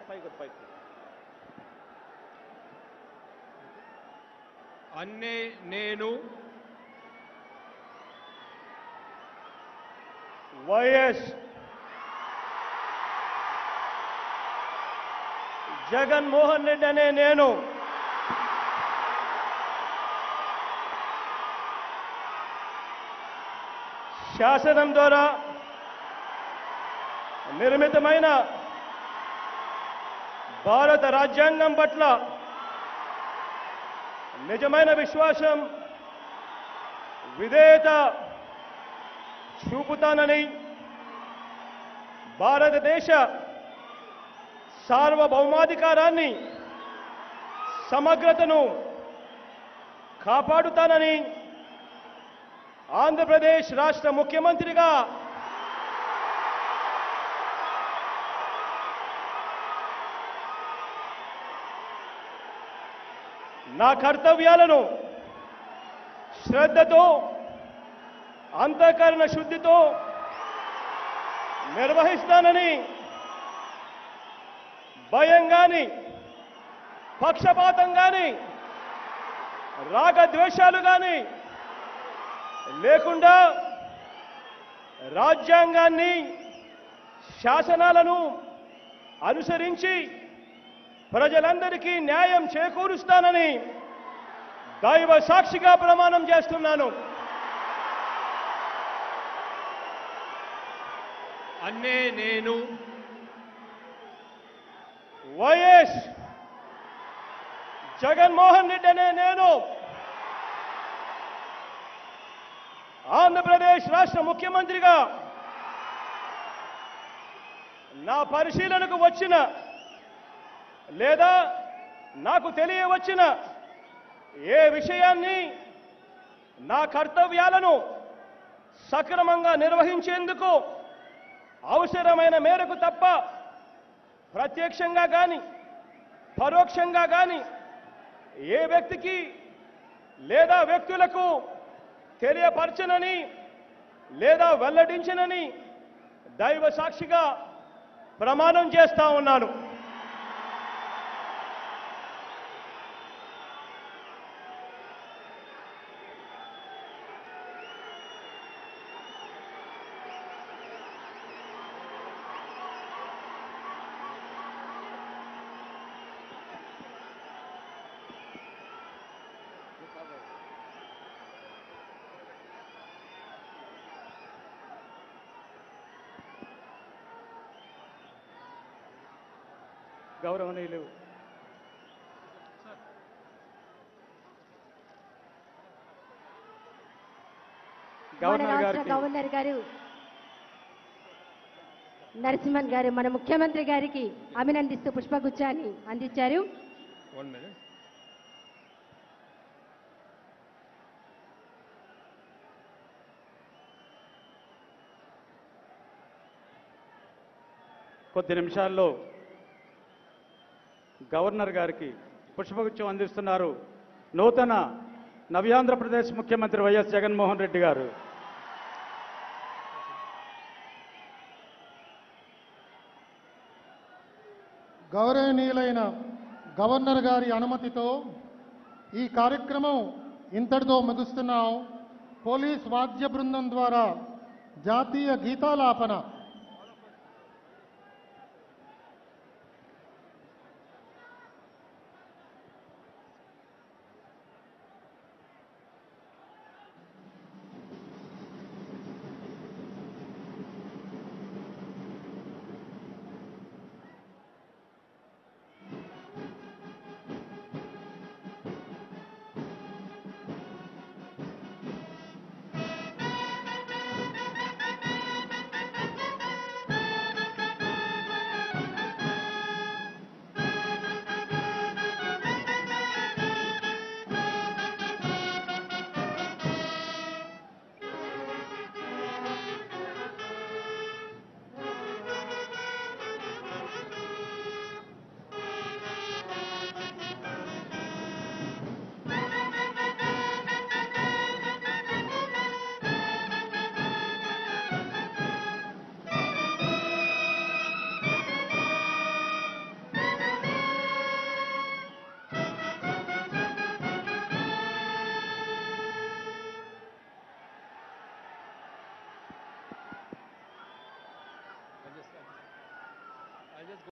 పైకి పైకి అన్నే నేను వైఎస్ జగన్మోహన్ రెడ్డి అనే నేను శాసనం ద్వారా నిర్మితమైన భారత రాజ్యాంగం పట్ల నిజమైన విశ్వాసం విధేయత చూపుతానని భారతదేశ సార్వభౌమాధికారాన్ని సమగ్రతను కాపాడుతానని ఆంధ్రప్రదేశ్ రాష్ట్ర ముఖ్యమంత్రిగా నా కర్తవ్యాలను శ్రద్ధతో అంతఃకరణ శుద్ధితో నిర్వహిస్తానని భయం గాని పక్షపాతం గాని రాగద్వేషాలు గాని లేకుండా రాజ్యాంగాన్ని శాసనాలను అనుసరించి ప్రజలందరికీ న్యాయం చేకూరుస్తానని దైవ సాక్షిగా ప్రమాణం చేస్తున్నాను అన్నే నేను వైఎస్ జగన్మోహన్ రెడ్డి అనే నేను ఆంధ్రప్రదేశ్ రాష్ట్ర ముఖ్యమంత్రిగా నా పరిశీలనకు వచ్చిన లేదా నాకు తెలియవచ్చిన ఏ విషయాన్ని నా కర్తవ్యాలను సక్రమంగా నిర్వహించేందుకు అవసరమైన మేరకు తప్ప ప్రత్యక్షంగా కానీ పరోక్షంగా కానీ ఏ వ్యక్తికి లేదా వ్యక్తులకు తెలియపరచనని లేదా వెల్లడించనని దైవ సాక్షిగా ప్రమాణం చేస్తా ఉన్నాను గౌరవనీయులు మన గవర్నర్ రాష్ట్ర గారికి గవర్నర్ గారు నరసింహన్ గారు మన ముఖ్యమంత్రి గారికి అభినందిస్తూ పుష్పగుచ్చాన్ని అందించారు వన్ మినిట్ కొద్ది నిమిషాల్లో గవర్నర్ గారికి పుష్పగుచ్చం అందిస్తున్నారు నూతన నవ్యాంధ్రప్రదేశ్ ముఖ్యమంత్రి వైఎస్ జగన్మోహన్ రెడ్డి గారు గౌరవనీయులైన గవర్నర్ గారి అనుమతితో ఈ కార్యక్రమం ఇంతటితో ముగిస్తున్నాం పోలీస్ వాద్య బృందం ద్వారా జాతీయ గీతాలాపన